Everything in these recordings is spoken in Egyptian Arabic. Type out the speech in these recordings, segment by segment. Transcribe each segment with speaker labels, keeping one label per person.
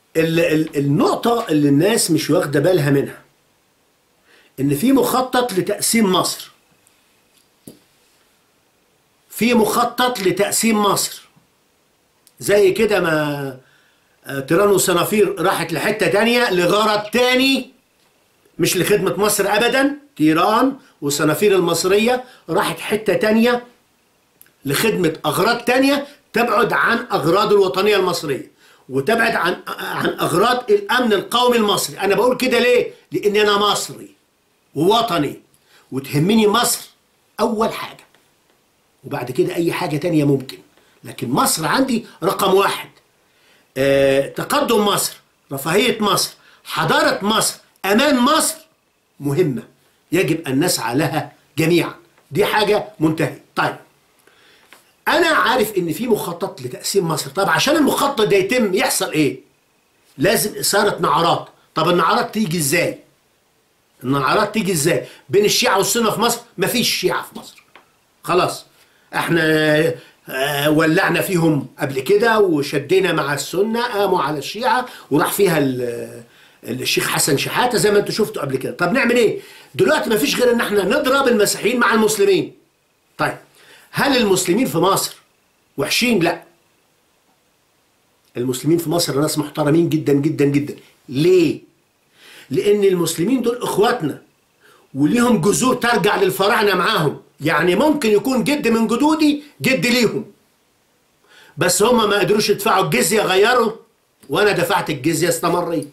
Speaker 1: ال- ال- النقطة اللي الناس مش واخدة بالها منها إن في مخطط لتقسيم مصر في مخطط لتقسيم مصر زي كده ما آه، تيران وصنافير راحت لحتة تانية لغرض تاني مش لخدمة مصر أبدا تيران وصنافير المصرية راحت حتة تانية لخدمة أغراض تانية تبعد عن أغراض الوطنية المصرية وتبعد عن عن أغراض الأمن القومي المصري أنا بقول كده ليه؟ لأن أنا مصري ووطني وتهمني مصر أول حاجة وبعد كده أي حاجة تانية ممكن لكن مصر عندي رقم واحد آه، تقدم مصر رفاهية مصر حضارة مصر أمان مصر مهمة يجب أن نسعى لها جميعا دي حاجة منتهية طيب أنا عارف إن في مخطط لتقسيم مصر طب عشان المخطط ده يتم يحصل إيه لازم إثارة نعرات طب النعرات تيجي إزاي النعرات تيجي إزاي بين الشيعة والسنة في مصر مفيش شيعة في مصر خلاص احنا آه، ولعنا فيهم قبل كده وشدينا مع السنة قاموا على الشيعة وراح فيها ال- الشيخ حسن شحاتة زي ما انتوا شفتوا قبل كده طب نعمل ايه دلوقتي ما فيش غير ان احنا نضرب المسيحيين مع المسلمين طيب هل المسلمين في مصر وحشين لا المسلمين في مصر ناس محترمين جدا جدا جدا ليه لان المسلمين دول اخواتنا وليهم جذور ترجع للفراعنه معاهم يعني ممكن يكون جد من جدودي جد ليهم بس هم ما قدروش يدفعوا الجزيه غيروا وانا دفعت الجزيه استمريت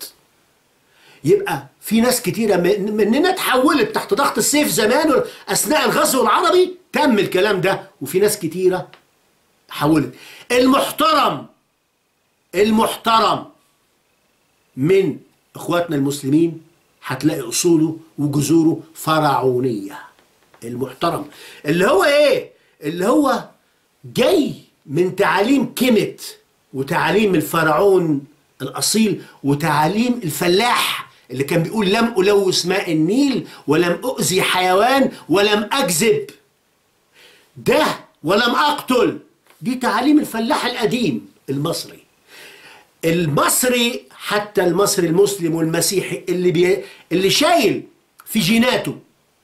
Speaker 1: يبقى في ناس كتيره من- مننا اتحولت تحت ضغط السيف زمان اثناء الغزو العربي تم الكلام ده وفي ناس كتيره حولت المحترم المحترم من اخواتنا المسلمين هتلاقي اصوله وجذوره فرعونيه المحترم اللي هو ايه اللي هو جاي من تعاليم كيمت وتعاليم الفرعون الاصيل وتعاليم الفلاح اللي كان بيقول لم الوث ماء النيل ولم اؤذي حيوان ولم اكذب ده ولم اقتل دي تعاليم الفلاح القديم المصري المصري حتى المصري المسلم والمسيحي اللي بي اللي شايل في جيناته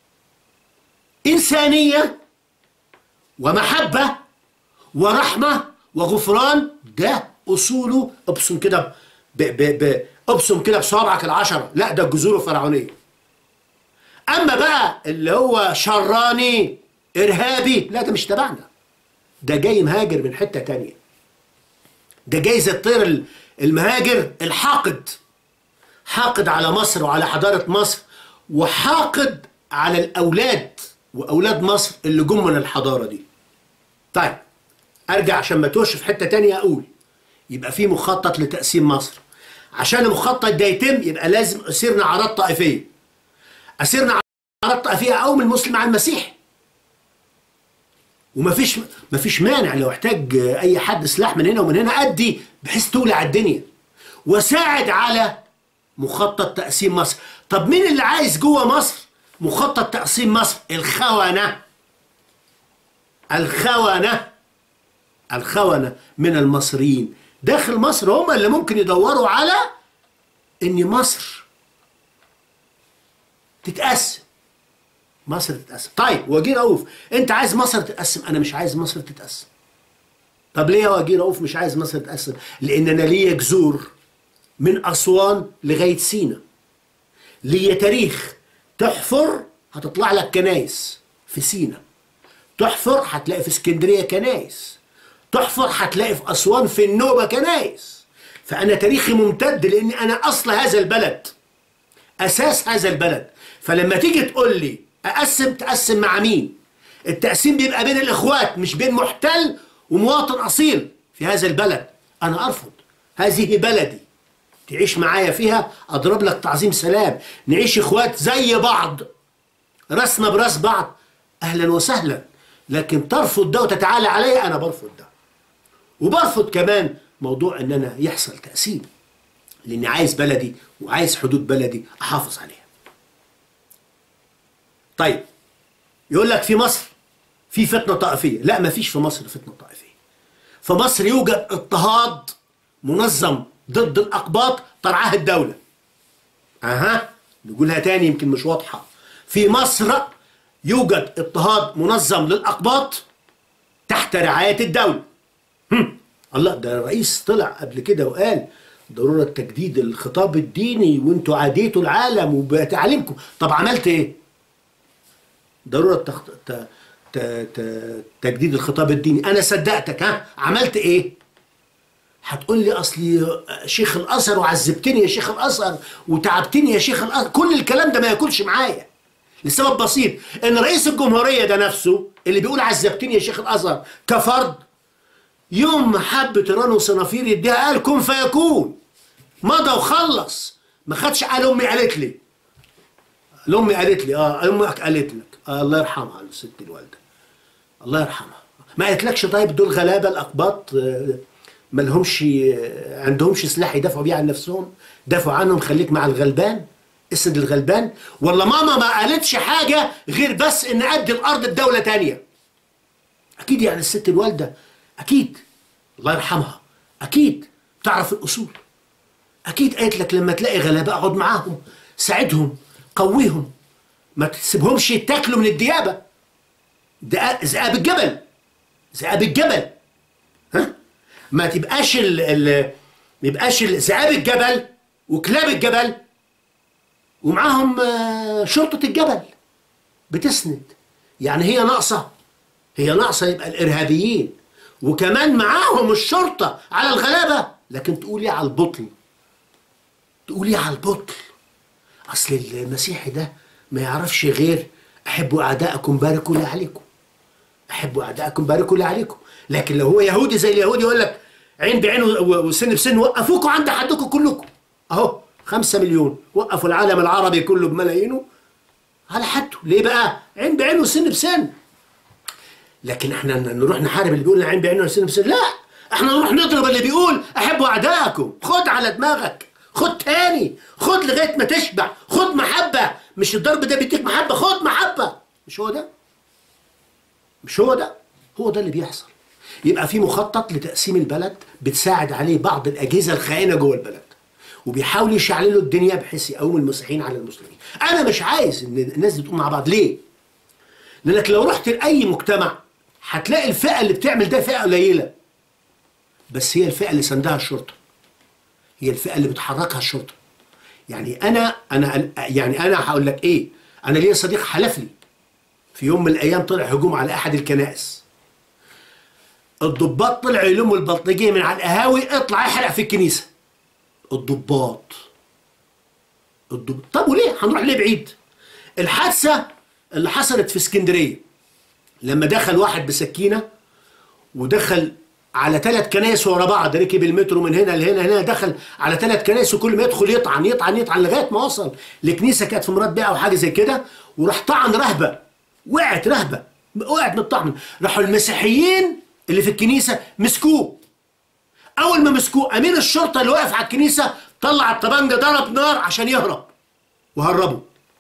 Speaker 1: إنسانية ومحبة ورحمة وغفران ده أصوله ابصم كده ب ب ب ابصم كده بصوابعك العشرة لا ده جذوره فرعونية أما بقى اللي هو شراني إرهابي لا ده مش تبعنا ده جاي مهاجر من حتة تانية ده جاي زي الطير ال- المهاجر الحاقد حاقد على مصر وعلى حضارة مصر وحاقد على الأولاد وأولاد مصر اللي جم من الحضارة دي طيب أرجع عشان ما توش في حتة تانية أقول يبقى في مخطط لتقسيم مصر عشان المخطط ده يتم يبقى لازم أسير نعرات طائفية أسير نعرات طائفية أقوم المسلم على المسيحي ومفيش مفيش مانع لو احتاج اي حد سلاح من هنا ومن هنا ادي بحيث تولع الدنيا وساعد على مخطط تقسيم مصر طب مين اللي عايز جوه مصر مخطط تقسيم مصر الخونة الخونة الخونة من المصريين داخل مصر هم اللي ممكن يدوروا على ان مصر تتقسم مصر تتقسم طيب وجيه رؤوف انت عايز مصر تتقسم انا مش عايز مصر تتقسم طب ليه يا وجيه رؤوف مش عايز مصر تتقسم لان انا ليا جذور من اسوان لغايه سينا ليا تاريخ تحفر هتطلع لك كنايس في سينا تحفر هتلاقي في اسكندريه كنايس تحفر هتلاقي في اسوان في النوبه كنايس فانا تاريخي ممتد لان انا اصل هذا البلد اساس هذا البلد فلما تيجي تقول لي اقسم تقسم مع مين التقسيم بيبقى بين الاخوات مش بين محتل ومواطن اصيل في هذا البلد انا ارفض هذه بلدي تعيش معايا فيها اضرب لك تعظيم سلام نعيش اخوات زي بعض راسنا براس بعض اهلا وسهلا لكن ترفض ده وتتعالى عليا انا برفض ده وبرفض كمان موضوع ان انا يحصل تقسيم لاني عايز بلدي وعايز حدود بلدي احافظ عليها طيب يقول لك في مصر في فتنه طائفيه لا ما فيش في مصر فتنه طائفيه في مصر يوجد اضطهاد منظم ضد الأقباط ترعاها الدولة أها نقولها تاني يمكن مش واضحة في مصر يوجد اضطهاد منظم للأقباط تحت رعاية الدولة هم. الله ده الرئيس طلع قبل كده وقال ضرورة تجديد الخطاب الديني وانتوا عاديتوا العالم وبتعليمكم طب عملت ايه ضرورة تخط... ت... ت... ت... تجديد الخطاب الديني انا صدقتك ها عملت ايه هتقول لي اصلي شيخ الازهر وعذبتني يا شيخ الازهر وتعبتني يا شيخ الازهر كل الكلام ده ما ياكلش معايا لسبب بسيط ان رئيس الجمهوريه ده نفسه اللي بيقول عذبتني يا شيخ الازهر كفرد يوم ما حب تيران وصنافير يديها قال كن فيكون مضى وخلص ما خدش قال امي قالت لي الامي قالت لي اه امك قالت لك آه الله يرحمها الست الوالده الله يرحمها ما قالتلكش طيب دول غلابه الاقباط آه ما لهمش آه عندهمش سلاح يدافعوا بيه عن نفسهم دافعوا عنهم خليك مع الغلبان اسد الغلبان ولا ماما ما قالتش حاجه غير بس ان ادي الارض الدوله تانية اكيد يعني الست الوالده اكيد الله يرحمها اكيد تعرف الاصول اكيد قالت لك لما تلاقي غلابه اقعد معاهم ساعدهم قويهم ما تسيبهمش يتاكلوا من الديابه ده ذئاب الجبل ذئاب الجبل ها ما تبقاش ال ال ما يبقاش ذئاب الجبل وكلاب الجبل ومعاهم شرطه الجبل بتسند يعني هي ناقصه هي ناقصه يبقى الارهابيين وكمان معاهم الشرطه على الغلابه لكن تقولي على البطل تقولي على البطل اصل المسيحي ده ما يعرفش غير احبوا اعداءكم باركوا لي عليكم احبوا اعداءكم باركوا لي عليكم لكن لو هو يهودي زي اليهودي يقول لك عين بعين وسن بسن وقفوكوا عند حدكم كلكم اهو خمسة مليون وقفوا العالم العربي كله بملايينه على حده ليه بقى عين بعين وسن بسن لكن احنا نروح نحارب اللي بيقول عين بعين وسن بسن لا احنا نروح نضرب اللي بيقول احبوا اعدائكم خد على دماغك خد تاني خد لغايه ما تشبع خد محبه مش الضرب ده بيديك محبه خد محبه مش هو ده مش هو ده هو ده اللي بيحصل يبقى في مخطط لتقسيم البلد بتساعد عليه بعض الاجهزه الخائنه جوه البلد وبيحاولوا يشعللوا الدنيا بحيث يقوم المسيحيين على المسلمين انا مش عايز ان الناس دي تقوم مع بعض ليه لانك لو رحت لاي مجتمع هتلاقي الفئه اللي بتعمل ده فئه قليله بس هي الفئه اللي سندها الشرطه هي الفئه اللي بتحركها الشرطه يعني انا انا يعني انا هقول لك ايه انا ليا صديق حلف لي في يوم من الايام طلع هجوم على احد الكنائس الضباط طلعوا يلموا البلطجيه من على القهاوي اطلع احرق في الكنيسه الضباط الضب... طب وليه هنروح ليه بعيد الحادثه اللي حصلت في اسكندريه لما دخل واحد بسكينه ودخل على ثلاث كنايس ورا بعض ركب المترو من هنا لهنا هنا دخل على ثلاث كنايس وكل ما يدخل يطعن يطعن يطعن لغايه ما وصل لكنيسه كانت في مراد بيع او حاجه زي كده وراح طعن رهبه وقعت رهبه وقعت من الطعن راحوا المسيحيين اللي في الكنيسه مسكوه اول ما مسكوه امين الشرطه اللي واقف على الكنيسه طلع الطبنجه ضرب نار عشان يهرب وهربه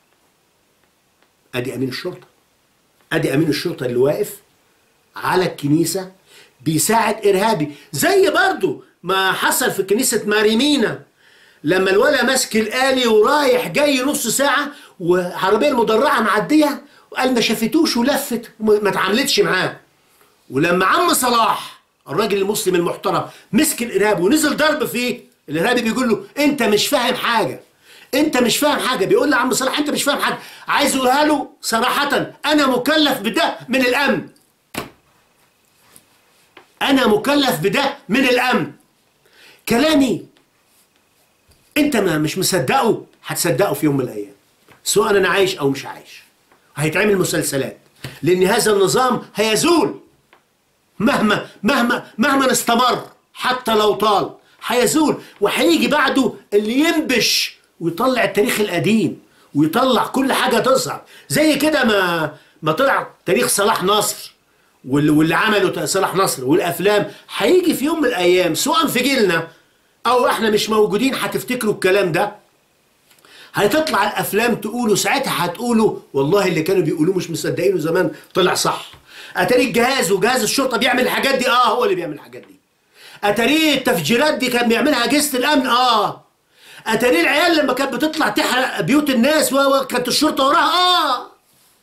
Speaker 1: ادي امين الشرطه ادي امين الشرطه اللي واقف على الكنيسه بيساعد ارهابي زي برضو ما حصل في كنيسه ماريمينا لما الولا ماسك الالي ورايح جاي نص ساعه وعربيه المدرعه معديه وقال ما شافتوش ولفت وما اتعاملتش معاه ولما عم صلاح الراجل المسلم المحترم مسك الارهابي ونزل ضرب فيه الارهابي بيقول له انت مش فاهم حاجه انت مش فاهم حاجه بيقول لعم صلاح انت مش فاهم حاجه عايز اقولها له صراحه انا مكلف بده من الامن انا مكلف بده من الامن كلامي انت ما مش مصدقه هتصدقه في يوم من الايام سواء انا عايش او مش عايش هيتعمل مسلسلات لان هذا النظام هيزول مهما مهما مهما استمر حتى لو طال هيزول وهيجي بعده اللي ينبش ويطلع التاريخ القديم ويطلع كل حاجه تظهر زي كده ما ما طلع تاريخ صلاح نصر واللي, واللي عمله صلاح نصر والافلام هيجي في يوم من الايام سواء في جيلنا او احنا مش موجودين هتفتكروا الكلام ده هتطلع الافلام تقولوا ساعتها هتقولوا والله اللي كانوا بيقولوه مش مصدقينه زمان طلع صح اتاري الجهاز وجهاز الشرطه بيعمل الحاجات دي اه هو اللي بيعمل الحاجات دي اتاريه التفجيرات دي كان بيعملها اجهزه الامن اه اتاريه العيال لما كانت بتطلع تحرق بيوت الناس و- وكانت الشرطه وراها اه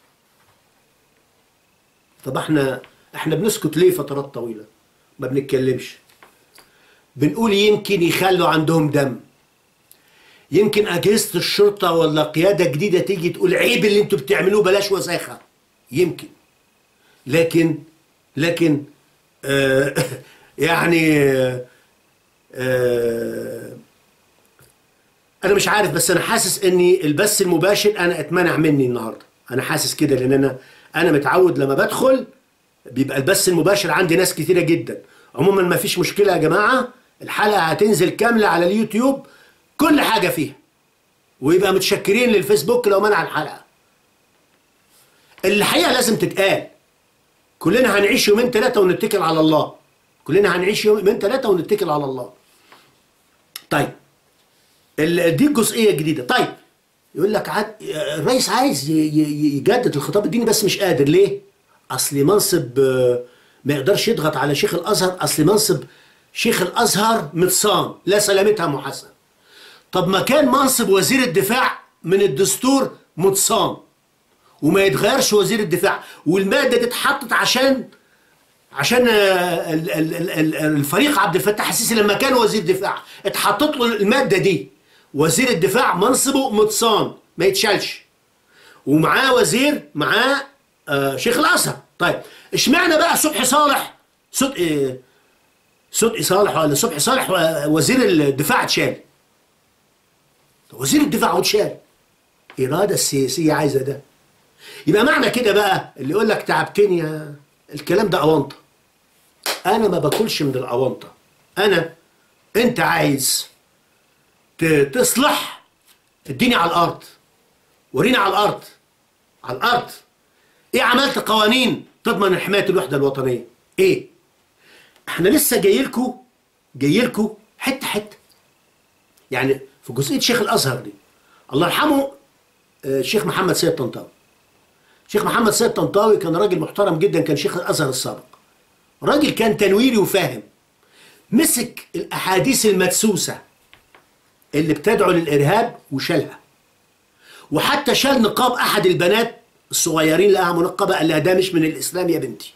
Speaker 1: طب احنا احنا بنسكت ليه فترات طويله ما بنتكلمش بنقول يمكن يخلوا عندهم دم يمكن اجهزه الشرطه ولا قياده جديده تيجي تقول عيب اللي انتوا بتعملوه بلاش وساخه يمكن لكن لكن آه يعني آه آه انا مش عارف بس انا حاسس اني البث المباشر انا اتمنع مني النهارده انا حاسس كده لان انا انا متعود لما بدخل بيبقى البث المباشر عندي ناس كتيره جدا عموما ما فيش مشكله يا جماعه الحلقه هتنزل كامله على اليوتيوب كل حاجه فيها ويبقى متشكرين للفيسبوك لو منع الحلقه الحقيقه لازم تتقال كلنا هنعيش يومين ثلاثه ونتكل على الله كلنا هنعيش يومين ثلاثه ونتكل على الله طيب ال- دي الجزئيه الجديده طيب يقول لك عاد الرئيس عايز ي- ي- يجدد الخطاب الديني بس مش قادر ليه اصل منصب آه، ما يقدرش يضغط على شيخ الازهر اصل منصب شيخ الازهر متصان لا سلامتها محسن طب ما كان منصب وزير الدفاع من الدستور متصان وما يتغيرش وزير الدفاع والماده دي اتحطت عشان عشان آه، ال- ال- ال- ال- الفريق عبد الفتاح السيسي لما كان وزير دفاع اتحطت له الماده دي وزير الدفاع منصبه متصان ما يتشالش ومعاه وزير معاه آه شيخ الازهر طيب اشمعنى بقى صبحي صالح صدقي صدقي صالح ولا صبحي صالح و- وزير الدفاع اتشال وزير الدفاع واتشال اراده السياسيه عايزه ده يبقى معنى كده بقى اللي يقول لك تعبتني يا الكلام ده اونطه انا ما باكلش من الاونطه انا انت عايز ت- تصلح اديني على الارض وريني على الارض على الارض ايه عملت قوانين تضمن حمايه الوحده الوطنيه ايه احنا لسه جاي لكم جاي لكم حته حته يعني في جزئيه شيخ الازهر دي الله يرحمه آه، الشيخ محمد سيد طنطاوي شيخ محمد سيد طنطاوي كان راجل محترم جدا كان شيخ الازهر السابق راجل كان تنويري وفاهم مسك الاحاديث المدسوسه اللي بتدعو للارهاب وشالها وحتى شال نقاب احد البنات الصغيرين لقاها منقبه قال لها ده مش من الاسلام يا بنتي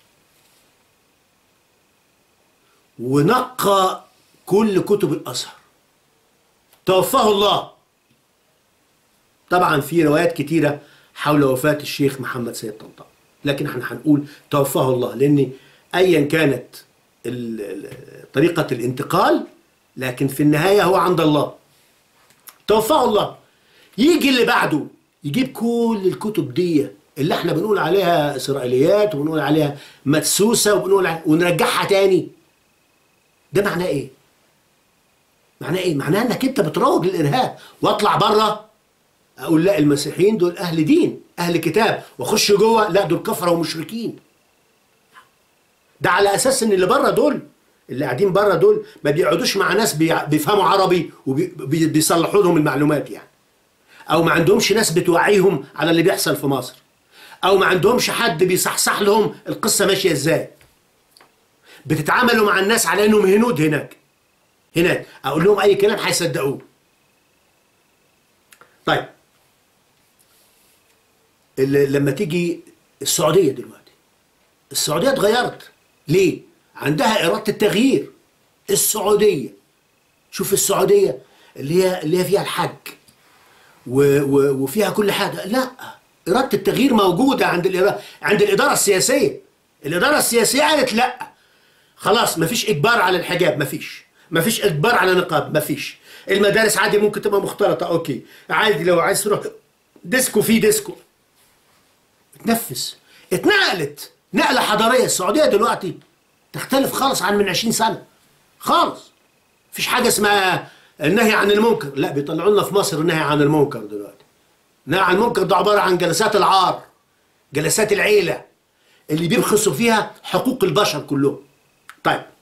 Speaker 1: ونقى كل كتب الازهر توفاه الله طبعا في روايات كتيره حول وفاه الشيخ محمد سيد طنطاوي لكن احنا هنقول توفاه الله لان ايا كانت ال- ال- طريقه الانتقال لكن في النهايه هو عند الله توفاه الله يجي اللي بعده يجيب كل الكتب دي اللي احنا بنقول عليها اسرائيليات وبنقول عليها مدسوسه وبنقول عليها ونرجعها تاني ده معناه ايه؟ معناه ايه؟ معناه انك انت بتروج للارهاب واطلع بره اقول لا المسيحيين دول اهل دين اهل كتاب واخش جوه لا دول كفره ومشركين ده على اساس ان اللي بره دول اللي قاعدين بره دول ما بيقعدوش مع ناس بيع- بيفهموا عربي وبيصلحوا لهم المعلومات يعني او ما عندهمش ناس بتوعيهم على اللي بيحصل في مصر او ما عندهمش حد بيصحصح لهم القصه ماشيه ازاي بتتعاملوا مع الناس على انهم هنود هناك هناك اقول لهم اي كلام هيصدقوه طيب ال- لما تيجي السعوديه دلوقتي السعوديه اتغيرت ليه عندها اراده التغيير السعوديه شوف السعوديه اللي هي اللي هي فيها الحج و و وفيها كل حاجه لا اراده التغيير موجوده عند الإرادة عند الاداره السياسيه الاداره السياسيه قالت لا خلاص مفيش اجبار على الحجاب مفيش مفيش اجبار على نقاب مفيش المدارس عادي ممكن تبقى مختلطه اوكي عادي لو عايز تروح ديسكو في ديسكو اتنفس اتنقلت نقله حضاريه السعوديه دلوقتي تختلف خالص عن من 20 سنه خالص مفيش حاجه اسمها النهي عن المنكر لا بيطلعوا لنا في مصر النهي عن المنكر دلوقتي النهي عن المنكر ده عباره عن جلسات العار جلسات العيله اللي بيبخسوا فيها حقوق البشر كلهم طيب